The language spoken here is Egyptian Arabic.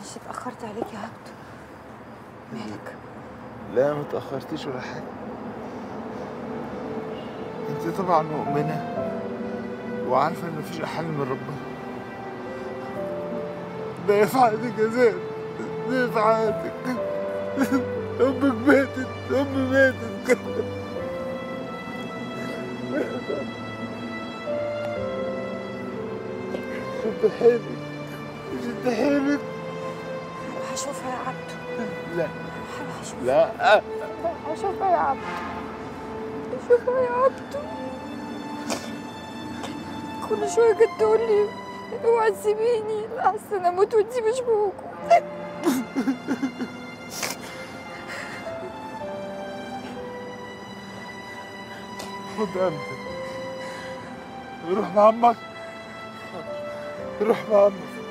معلش اتأخرت عليك يا عبدو مالك لا ما تأخرتيش ولا حاجة انت طبعا مؤمنة وعارفة ان مفيش أحل من ربنا ده في حياتك يا زين ده في حياتك أمك ماتت أمي ماتت شد حيلك شد حيلك هروح اشوفها يا عبدو لا هروح اشوفها لا اشوفها يا عبدو اشوفها يا عبدو كل شوية كانت تقول لي اوعي تسيبيني لحسن اموت وانتي مش موجودة خد قلبك روح مع عمك روح مع عمك